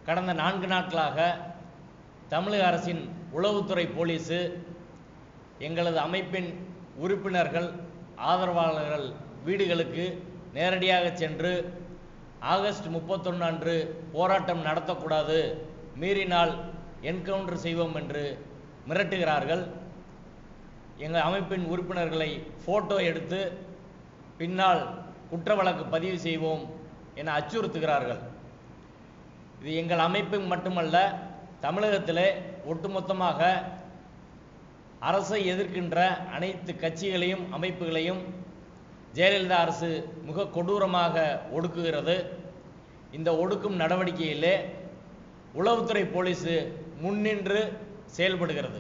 கடந்த நான்கு நாட்களாக தமிழக அரசின் உளவுத்துறை போலீஸு எங்களது அமைப்பின் உறுப்பினர்கள் ஆதரவாளர்கள் வீடுகளுக்கு நேரடியாக சென்று ஆகஸ்ட் முப்பத்தொன்று அன்று போராட்டம் நடத்தக்கூடாது மீறினால் என்கவுண்டர் செய்வோம் என்று மிரட்டுகிறார்கள் எங்கள் அமைப்பின் உறுப்பினர்களை ஃபோட்டோ எடுத்து பின்னால் குற்ற வழக்கு பதிவு செய்வோம் என அச்சுறுத்துகிறார்கள் இது எங்கள் அமைப்பு மட்டுமல்ல தமிழகத்திலே ஒட்டுமொத்தமாக அரசை எதிர்க்கின்ற அனைத்து கட்சிகளையும் அமைப்புகளையும் ஜெயலலிதா அரசு மிக கொடூரமாக ஒடுக்குகிறது இந்த ஒடுக்கும் நடவடிக்கையிலே உளவுத்துறை போலீஸு முன்னின்று செயல்படுகிறது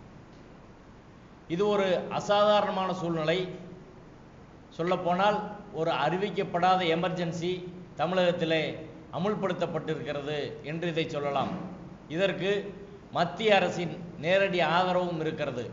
இது ஒரு அசாதாரணமான சூழ்நிலை சொல்லப்போனால் ஒரு அறிவிக்கப்படாத எமர்ஜென்சி தமிழகத்திலே அமுல்படுத்தப்பட்டிருக்கிறது என்று இதை சொல்லலாம் இதற்கு மத்திய அரசின் நேரடி ஆதரவும் இருக்கிறது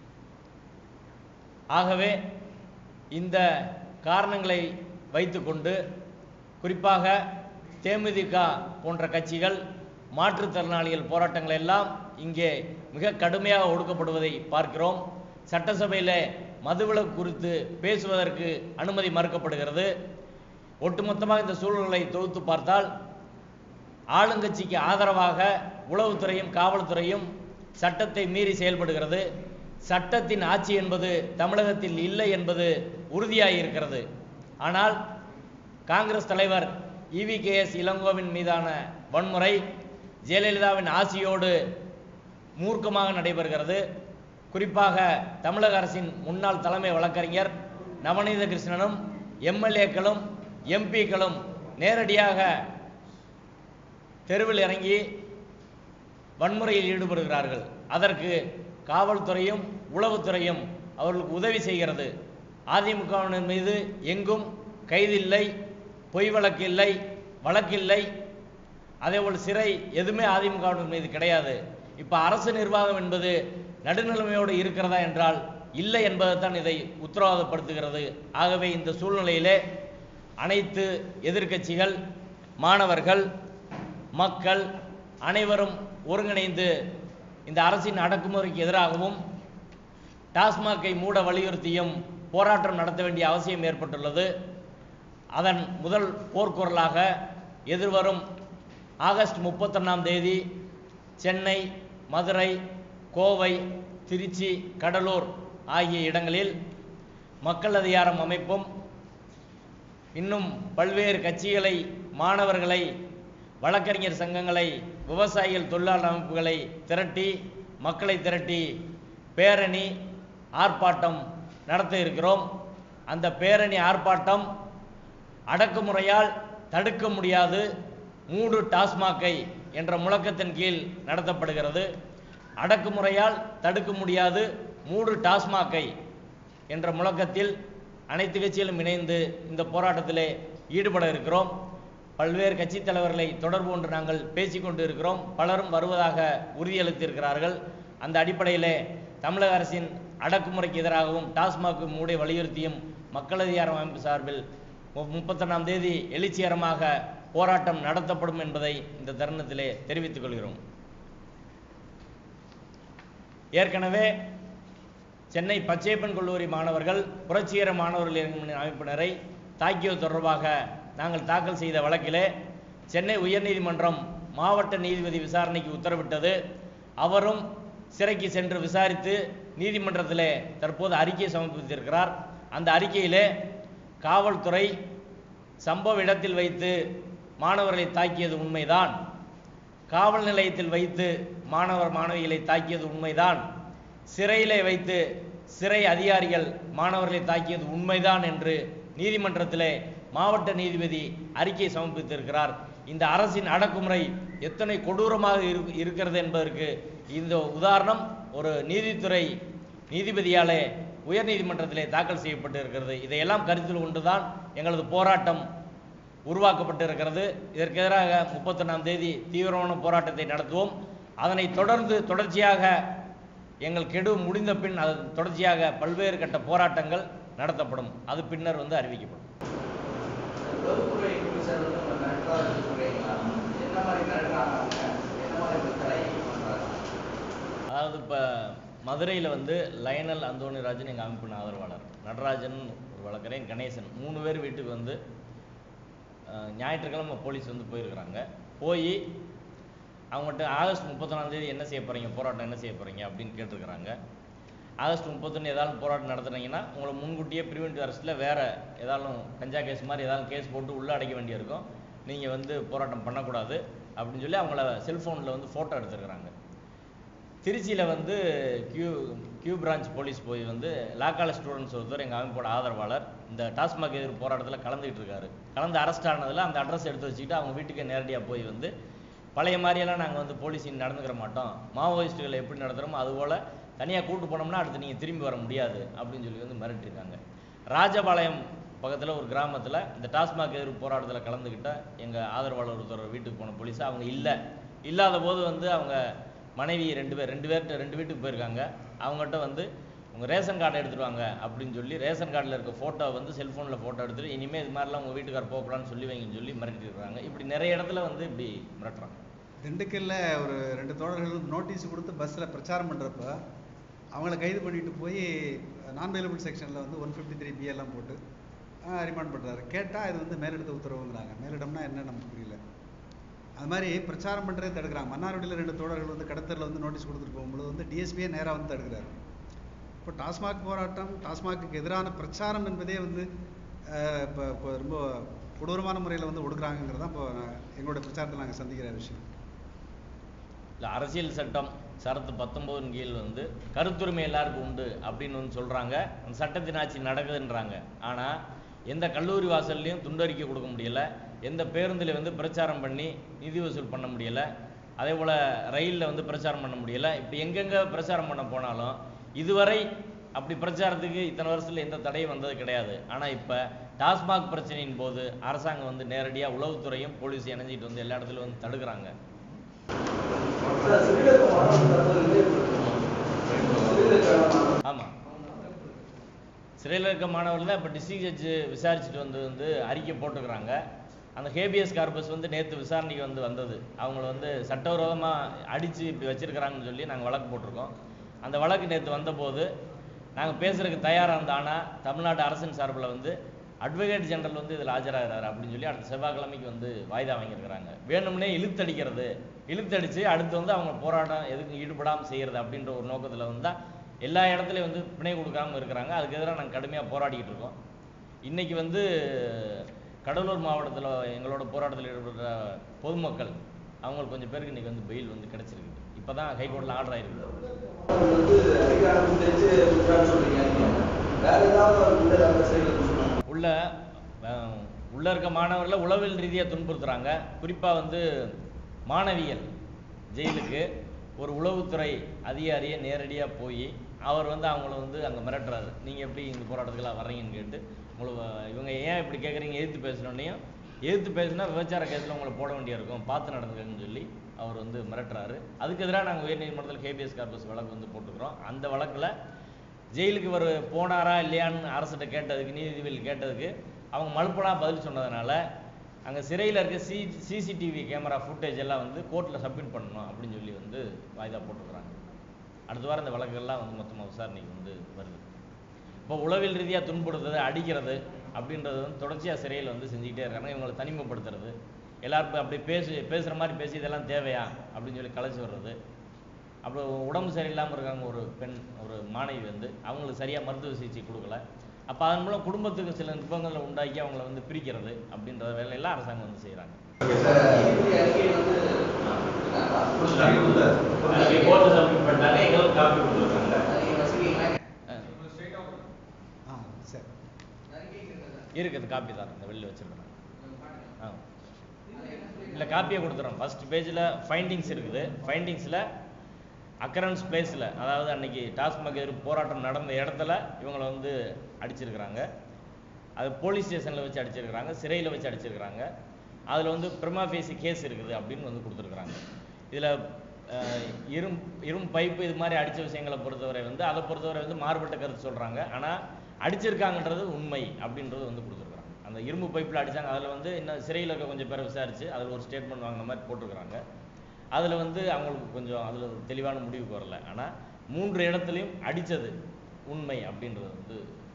ஆகவே இந்த காரணங்களை வைத்துக்கொண்டு குறிப்பாக தேமுதிக போன்ற கட்சிகள் மாற்றுத்திறனாளிகள் போராட்டங்கள் எல்லாம் இங்கே மிக கடுமையாக ஒடுக்கப்படுவதை பார்க்கிறோம் சட்டசபையில் மதுவிலக்கு குறித்து பேசுவதற்கு அனுமதி மறுக்கப்படுகிறது ஒட்டுமொத்தமாக இந்த சூழல்களை தொகுத்து பார்த்தால் ஆளுங்கட்சிக்கு ஆதரவாக உளவுத்துறையும் காவல்துறையும் சட்டத்தை மீறி செயல்படுகிறது சட்டத்தின் ஆட்சி என்பது தமிழகத்தில் இல்லை என்பது உறுதியாகி இருக்கிறது ஆனால் காங்கிரஸ் தலைவர் இவிகேஎஸ் இளங்கோவின் மீதான வன்முறை ஜெயலலிதாவின் ஆசியோடு மூர்க்கமாக நடைபெறுகிறது குறிப்பாக தமிழக அரசின் முன்னாள் தலைமை வழக்கறிஞர் நவநீத கிருஷ்ணனும் எம்எல்ஏக்களும் எம்பிக்களும் நேரடியாக தெருவில் இறங்கி வன்முறையில் ஈடுபடுகிறார்கள் அதற்கு காவல்துறையும் உளவுத்துறையும் அவர்களுக்கு உதவி செய்கிறது அதிமுகவினர் மீது எங்கும் கைதில்லை பொய் வழக்கு இல்லை வழக்கில்லை அதேபோல் சிறை எதுவுமே அதிமுகவினர் மீது கிடையாது இப்போ அரசு நிர்வாகம் என்பது நடுநிலைமையோடு இருக்கிறதா என்றால் இல்லை என்பதைத்தான் இதை உத்தரவாதப்படுத்துகிறது ஆகவே இந்த சூழ்நிலையிலே அனைத்து எதிர்க்கட்சிகள் மாணவர்கள் மக்கள் அனைவரும் ஒருங்கிணைந்து இந்த அரசின் அடக்குமுறைக்கு எதிராகவும் டாஸ்மாகை மூட வலியுறுத்தியும் போராட்டம் நடத்த வேண்டிய அவசியம் ஏற்பட்டுள்ளது அதன் முதல் போர்க்குரலாக எதிர்வரும் ஆகஸ்ட் முப்பத்தொன்னாம் தேதி சென்னை மதுரை கோவை திருச்சி கடலூர் ஆகிய இடங்களில் மக்கள் அதிகாரம் அமைப்பும் இன்னும் பல்வேறு கட்சிகளை மாணவர்களை வழக்கறிஞர் சங்கங்களை விவசாயிகள் தொழிலாளர் அமைப்புகளை திரட்டி மக்களை திரட்டி பேரணி ஆர்ப்பாட்டம் நடத்த இருக்கிறோம் அந்த பேரணி ஆர்ப்பாட்டம் அடக்குமுறையால் தடுக்க முடியாது மூடு டாஸ்மாகை என்ற முழக்கத்தின் கீழ் நடத்தப்படுகிறது அடக்குமுறையால் தடுக்க முடியாது மூடு டாஸ்மாகை என்ற முழக்கத்தில் அனைத்து கட்சிகளும் இணைந்து இந்த போராட்டத்திலே ஈடுபட இருக்கிறோம் பல்வேறு கட்சித் தலைவர்களை தொடர்பு கொண்டு நாங்கள் பேசிக்கொண்டு இருக்கிறோம் பலரும் வருவதாக உறுதியளித்திருக்கிறார்கள் அந்த அடிப்படையிலே தமிழக அரசின் அடக்குமுறைக்கு எதிராகவும் டாஸ்மாக் மூடை வலியுறுத்தியும் மக்கள் அதிகாரம் அமைப்பு சார்பில் மு- முப்பத்தொன்னாம் தேதி எழுச்சிகரமாக போராட்டம் நடத்தப்படும் என்பதை இந்த தருணத்திலே தெரிவித்துக் கொள்கிறோம் ஏற்கனவே சென்னை பச்சையப்பன் கல்லூரி மாணவர்கள் புரட்சிகர மாணவர்கள் இயக்கம் அமைப்பினரை தாக்கியது தொடர்பாக நாங்கள் தாக்கல் செய்த வழக்கிலே சென்னை உயர்நீதிமன்றம் மாவட்ட நீதிபதி விசாரணைக்கு உத்தரவிட்டது அவரும் சிறைக்கு சென்று விசாரித்து நீதிமன்றத்திலே தற்போது அறிக்கை சமர்ப்பித்திருக்கிறார் அந்த அறிக்கையிலே காவல்துறை சம்பவ இடத்தில் வைத்து மாணவர்களை தாக்கியது உண்மைதான் காவல் நிலையத்தில் வைத்து மாணவர் மாணவிகளை தாக்கியது உண்மைதான் சிறையிலே வைத்து சிறை அதிகாரிகள் மாணவர்களை தாக்கியது உண்மைதான் என்று நீதிமன்றத்திலே மாவட்ட நீதிபதி அறிக்கை சமர்ப்பித்திருக்கிறார் இந்த அரசின் அடக்குமுறை எத்தனை கொடூரமாக இரு- இருக்கிறது என்பதற்கு இந்த உதாரணம் ஒரு நீதித்துறை நீதிபதியாலே உயர்நீதிமன்றத்திலே தாக்கல் செய்யப்பட்டு இருக்கிறது இதையெல்லாம் கருத்தில் கொண்டுதான் எங்களது போராட்டம் உருவாக்கப்பட்டிருக்கிறது இதற்கு எதிராக முப்பத்தொன்னாம் தேதி தீவிரமான போராட்டத்தை நடத்துவோம் அதனை தொடர்ந்து தொடர்ச்சியாக எங்கள் கெடு முடிந்த பின் அது தொடர்ச்சியாக பல்வேறு கட்ட போராட்டங்கள் நடத்தப்படும் அது பின்னர் வந்து அறிவிக்கப்படும் உளவுத்துறை போலீசார் வந்து நம்ம கரெக்டாக சொல்றீங்களா என்ன என்ன மாதிரி மிரட்டுறாங்க அவங்க என்ன மாதிரி பிரச்சனை பண்றாங்க அதாவது இப்போ மதுரையில் வந்து லயனல் அந்தோணிராஜன் எங்கள் அமைப்பின் ஆதரவாளர் நடராஜன் ஒரு வழக்கறிஞர் கணேசன் மூணு பேர் வீட்டுக்கு வந்து அஹ், ஞாயிற்றுக்கிழமை போலீஸ் வந்து போயிருக்கிறாங்க போய் அவங்ககிட்ட ஆகஸ்ட் முப்பத்தொன்னாம் தேதி என்ன செய்ய போகிறீங்க போராட்டம் என்ன செய்ய போகிறீங்க அப்படின்னு கேட்டிருக்கிறாங்க ஆகஸ்ட் முப்பத்தொன்று ஏதாவது போராட்டம் நடத்துனீங்கன்னா உங்களை முன்கூட்டியே ப்ரிவென்டிவ் அரெஸ்ட்டில் வேறு ஏதாலும் கஞ்சா கேஸ் மாதிரி ஏதாவது கேஸ் போட்டு உள்ளே அடைக்க வேண்டியிருக்கும் நீங்கள் வந்து போராட்டம் பண்ணக்கூடாது அப்படின்னு சொல்லி அவங்கள செல்ஃபோனில் வந்து ஃபோட்டோ எடுத்துருக்குறாங்க திருச்சியில் வந்து கியூ கியூ பிரான்ச் போலீஸ் போய் வந்து லா காலேஜ் ஸ்டூடெண்ட்ஸ் ஒருத்தர் எங்கள் அமைப்போட ஆதரவாளர் இந்த டாஸ்மாக் எதிர்ப்பு போராட்டத்தில் கலந்துக்கிட்டு இருக்காரு கலந்து அரெஸ்ட் ஆனதில் அந்த அட்ரஸ் எடுத்து வச்சுக்கிட்டு அவங்க வீட்டுக்கே நேரடியாக போய் வந்து பழைய மாதிரியெல்லாம் நாங்கள் வந்து போலீஸ் இனி நடந்துக்கிற மாட்டோம் மாவோயிஸ்ட்டுகளை எப்படி நடத்துகிறோமோ அதுபோல் தனியாக கூட்டு போனோம்னா அடுத்து நீங்கள் திரும்பி வர முடியாது அப்படின்னு சொல்லி வந்து மிரட்டியிருக்காங்க ராஜபாளையம் பக்கத்தில் ஒரு கிராமத்தில் இந்த டாஸ்மாக் எதிர்ப்பு போராட்டத்தில் கலந்துக்கிட்ட எங்கள் ஆதரவாளர் ஒருத்தர் வீட்டுக்கு போன போலீஸ் அவங்க இல்லை இல்லாத போது வந்து அவங்க மனைவி ரெண்டு பேர் ரெண்டு பேர்கிட்ட ரெண்டு வீட்டுக்கு போயிருக்காங்க அவங்ககிட்ட வந்து உங்கள் ரேஷன் கார்டை எடுத்துட்டு வாங்க அப்படின்னு சொல்லி ரேஷன் கார்டில் இருக்க ஃபோட்டோ வந்து செல்ஃபோனில் ஃபோட்டோ எடுத்துட்டு இனிமேல் இது மாதிரிலாம் உங்கள் வீட்டுக்கார் போகக்கூடாதுன்னு சொல்லி வைங்கன்னு சொல்லி மிரட்டிட்டு இருக்காங்க இப்படி நிறைய இடத்துல வந்து இப்படி மிரட்டுறாங்க திண்டுக்கல்ல ஒரு ரெண்டு தோழர்கள் நோட்டீஸ் கொடுத்து பஸ்ஸில் பிரச்சாரம் பண்ணுறப்ப அவங்கள கைது பண்ணிட்டு போய் நான் அவைலபிள் செக்ஷனில் வந்து ஒன் ஃபிஃப்டி த்ரீ எல்லாம் போட்டு ரிமாண்ட் பண்ணுறாரு கேட்டால் இது வந்து மேலிடத்த உத்தரவுங்கிறாங்க மேலிடம்னா என்ன நமக்கு புரியல அது மாதிரி பிரச்சாரம் பண்ணுறதே தடுக்கிறாங்க மன்னார்குடியில் ரெண்டு தோழர்கள் வந்து கடத்தரில் வந்து நோட்டீஸ் கொடுத்துட்டு போகும்போது வந்து டிஎஸ்பியே நேராக வந்து தடுக்கிறாரு இப்போ டாஸ்மாக் போராட்டம் டாஸ்மாக்கு எதிரான பிரச்சாரம் என்பதே வந்து அஹ், இப்போ இப்போ ரொம்ப கொடூரமான முறையில் வந்து ஒடுக்குறாங்கிறது தான் இப்போ நான் எங்களோட பிரச்சாரத்தில் நாங்கள் சந்திக்கிற விஷயம் இல்லை அரசியல் சட்டம் சரத்து பத்தொம்போதின் கீழ் வந்து கருத்துரிமை எல்லாருக்கும் உண்டு அப்படின்னு வந்து சொல்கிறாங்க அந்த சட்டத்தின் ஆட்சி நடக்குதுன்றாங்க ஆனால் எந்த கல்லூரி வாசல்லையும் துண்டறிக்கை கொடுக்க முடியல எந்த பேருந்தில் வந்து பிரச்சாரம் பண்ணி நிதி வசூல் பண்ண முடியல அதே போல் ரயிலில் வந்து பிரச்சாரம் பண்ண முடியல இப்போ எங்கெங்கே பிரச்சாரம் பண்ண போனாலும் இதுவரை அப்படி பிரச்சாரத்துக்கு இத்தனை வருஷத்தில் எந்த தடையும் வந்தது கிடையாது ஆனால் இப்போ டாஸ்மாக் பிரச்சனையின் போது அரசாங்கம் வந்து நேரடியாக உளவுத்துறையும் போலீஸ் இணைஞ்சிட்டு வந்து எல்லா இடத்துலையும் வந்து தடுக்கிறாங்க சார் சிறுநீரக மாணவர்கள் தற்போது நிலையப்படுத்தணும் சிறுநீரக மாணவர்கள் ஆமாம் சிறையில் இருக்க மாணவர்கள் தான் இப்போ டிஸ்ட்ரிக்ட் ஜட்ஜு விசாரிச்சுட்டு வந்து வந்து அறிக்கை போட்டுக்கிறாங்க அந்த ஹேபியஸ் கார்பஸ் வந்து நேற்று விசாரணைக்கு வந்து வந்தது அவங்கள வந்து சட்டவிரோதமாக அடித்து இப்படி வச்சிருக்கிறாங்கன்னு சொல்லி நாங்கள் வழக்கு போட்டிருக்கோம் அந்த வழக்கு நேற்று வந்தபோது நாங்கள் பேசுறதுக்கு தயாராக இருந்த ஆனால் தமிழ்நாடு அரசின் சார்பில் வந்து அட்வொகேட் ஜெனரல் வந்து இதில் ஆஜராகிறாரு அப்படின்னு சொல்லி அடுத்த செவ்வாய்க்கிழமைக்கு வந்து வாய்தா வாங்கியிருக்கிறாங்க வேணும்னே இழுத்தடிக்கிறது இழுத்தடிச்சு அடுத்து வந்து அவங்க போராட்டம் எதுக்கும் ஈடுபடாமல் செய்கிறது அப்படின்ற ஒரு நோக்கத்தில் வந்து தான் எல்லா இடத்துலையும் வந்து பிணை கொடுக்காம இருக்கிறாங்க அதுக்கு எதிராக நாங்கள் கடுமையாக போராடிக்கிட்டு இருக்கோம் இன்னைக்கு வந்து கடலூர் மாவட்டத்தில் எங்களோட போராட்டத்தில் ஈடுபடுற பொதுமக்கள் அவங்களுக்கு கொஞ்சம் பேருக்கு இன்னைக்கு வந்து பெயில் வந்து கிடைச்சிருக்கு இப்போ தான் ஹைகோர்ட்டில் ஆர்டர் ஆயிருக்கு மாணவர்கள் வந்து அதிகாரம் தெரிஞ்சு குற்றம் சொல்றீங்க நீங்க. வேற ஏதாவது ஒரு குண்டர் அந்த சைடில் சொன்னாங்க உள்ள அஹ், உள்ள இருக்க மாணவர்களை உளவியல் ரீதியாக துன்புறுத்துறாங்க குறிப்பாக வந்து மாணவியல் ஜெயிலுக்கு ஒரு உளவுத்துறை அதிகாரியை நேரடியாக போய் அவர் வந்து அவங்கள வந்து அங்கே மிரட்டுறாரு நீங்கள் எப்படி இந்த போராட்டத்துக்கெல்லாம் வர்றீங்கன்னு கேட்டு உங்களை வ- இவங்க ஏன் இப்படி கேட்குறீங்க எதிர்த்து பேசணுன்னையும் எதிர்த்து பேசினா விபச்சார கேஸில் உங்களை போட வேண்டியிருக்கும் பார்த்து நடந்துக்கன்னு சொல்லி அவர் வந்து மிரட்டுறாரு அதுக்கு எதிராக நாங்கள் உயர்நீதிமன்றத்தில் ஹேபியஸ் கார்பஸ் வழக்கு வந்து போட்டுக்கிறோம் அந்த வழக்கில் ஜெயிலுக்கு இவர் போனாரா இல்லையான்னு அரசிட்ட கேட்டதுக்கு நீதிபதி கேட்டதுக்கு அவங்க மழுப்பலா பதில் சொன்னதுனால அங்கே சிறையில் இருக்க சி சிசிடிவி கேமரா ஃபுட்டேஜ் எல்லாம் வந்து கோர்ட்டில் சப்மிட் பண்ணணும் அப்படின்னு சொல்லி வந்து வாய்தா போட்டுக்கிறாங்க அடுத்த வாரம் இந்த வழக்குகள்லாம் வந்து மொத்தமாக விசாரணைக்கு வந்து வருது இப்போ உளவியல் ரீதியாக துன்புறுத்துறது அடிக்கிறது அப்படின்றது வந்து தொடர்ச்சியாக சிறையில் வந்து செஞ்சுக்கிட்டே இருக்காங்க இவங்களை தனிமைப்படுத்துறது எல்லாருக்கும் அப்படி பேசி பேசுகிற மாதிரி பேசி இதெல்லாம் தேவையா அப்படின்னு சொல்லி கலைச்சி வர்றது அப்புறம் உடம்பு சரியில்லாமல் இருக்காங்க ஒரு பெண் ஒரு மாணவி வந்து அவங்களுக்கு சரியாக மருத்துவ சிகிச்சை கொடுக்கல அப்போ அதன் மூலம் குடும்பத்துக்கு சில நுட்பங்களை உண்டாக்கி அவங்கள வந்து பிரிக்கிறது அப்படின்ற வேலையெல்லாம் அரசாங்கம் வந்து செய்கிறாங்க நீதிபதி அறிக்கை வந்து கொடுத்துருக்காங்களா? கோர்ட்டு சப்மிட் பண்ணிட்டாங்க எங்களுக்கு காப்பி கொடுத்துருக்காங்க நீங்க வச்சுக்கீங்களா? ஆ சரி இருக்குது காப்பி தான் இந்த வெளியில் வச்சுருக்கிறேன் ஆ இல்லை காப்பியை கொடுத்துறோம் ஃபர்ஸ்ட் பேஜில் ஃபைண்டிங்ஸ் இருக்குது ஃபைண்டிங்ஸில் அக்கரன்ஸ் பிளேஸில் அதாவது அன்னைக்கு டாஸ்மாக் எதிர்ப்பு போராட்டம் நடந்த இடத்துல இவங்களை வந்து அடிச்சிருக்கிறாங்க அது போலீஸ் ஸ்டேஷனில் வச்சு அடிச்சிருக்கிறாங்க சிறையில் வச்சு அடிச்சிருக்கிறாங்க அதில் வந்து பிரமா ஃபேசி கேஸ் இருக்குது அப்படின்னு வந்து கொடுத்துருக்குறாங்க இதில் இரும் இரும் பைப்பு இது மாதிரி அடித்த விஷயங்களை பொறுத்தவரை வந்து அதை பொறுத்தவரை வந்து மாறுபட்ட கருத்து சொல்கிறாங்க ஆனால் அடிச்சிருக்காங்கன்றது உண்மை அப்படின்றது வந்து கொடுத்துருக்குறாங்க அந்த இரும்பு பைப்பில் அடித்தாங்க அதில் வந்து இன்னும் சிறையில் இருக்க கொஞ்சம் பேரை விசாரித்து அதில் ஒரு ஸ்டேட்மெண்ட் வாங்கின மாதிரி போட்டிருக்கிறாங்க அதில் வந்து அவங்களுக்கு கொஞ்சம் அதில் தெளிவான முடிவுக்கு வரல ஆனால் மூன்று இடத்துலையும் அடித்தது உண்மை அப்படின்றது வந்து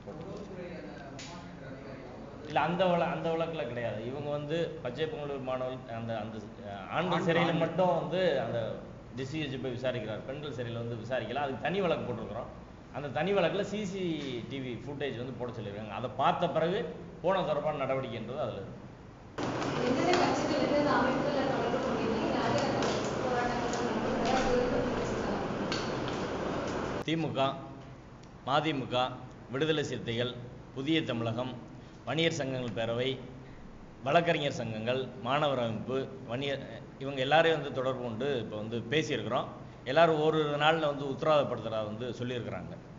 இல்லை அந்த வழ அந்த வழக்கில் கிடையாது இவங்க வந்து பச்சை பொங்கலூர் மாணவர்கள் அந்த அந்த அஹ், ஆண்கள் ஆண் சிறையில் ஆண்கள். மட்டும் வந்து அந்த டிசிஎஸ் போய் விசாரிக்கிறார் பெண்கள் சிறையில் வந்து விசாரிக்கல அதுக்கு தனி வழக்கு போட்டிருக்கிறோம் அந்த தனி வழக்கில் சிசிடிவி ஃபுட்டேஜ் வந்து போட சொல்லியிருக்காங்க அதை பார்த்த பிறகு போன தொடர்பான நடவடிக்கைன்றது அதில் இருக்கு எந்தெந்த கட்சிகள் எந்தெந்த அமைப்புகளை தொடர்பு கொண்டீங்க யார் யார் போராட்டங்கள் நடத்துகிறாங்க அது வரைக்கும் தெரிஞ்சுக்கலாம் திமுக மதிமுக விடுதலை சிறுத்தைகள் புதிய தமிழகம் வணிகர் சங்கங்கள் பேரவை வழக்கறிஞர் சங்கங்கள் மாணவர் அமைப்பு வணிகர் இவங்க எல்லாரையும் வந்து தொடர்பு கொண்டு இப்போ வந்து பேசியிருக்கிறோம் எல்லாரும் ஒரு நாளில் வந்து உத்தரவாதப்படுத்துகிறதா வந்து சொல்லியிருக்கிறாங்க